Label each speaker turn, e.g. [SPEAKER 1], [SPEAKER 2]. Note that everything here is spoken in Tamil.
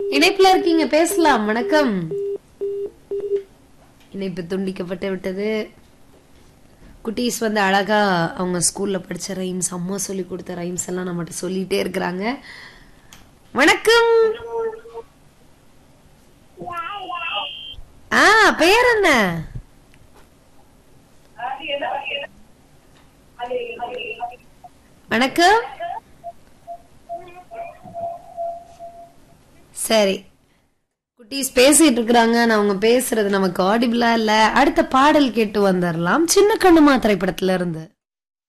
[SPEAKER 1] இணைப்புல இருக்கீங்க பேசலாம் வணக்கம் இணைப்பு துண்டிக்கப்பட்டு விட்டது குட்டீஸ் வந்து அழகா அவங்க ஸ்கூல்ல படிச்ச ரைம்ஸ் அம்மா சொல்லி கொடுத்த ரைம்ஸ் எல்லாம் நம்மகிட்ட சொல்லிட்டே இருக்கிறாங்க வணக்கம் ஆ பேர் என்ன வணக்கம் சரி குட்டீஸ் பேசிட்டு இருக்கிறாங்க நான் அவங்க பேசுறது நமக்கு ஆடிபிளா இல்ல அடுத்த பாடல் கேட்டு வந்துடலாம் சின்ன கண்ணுமா திரைப்படத்துல இருந்து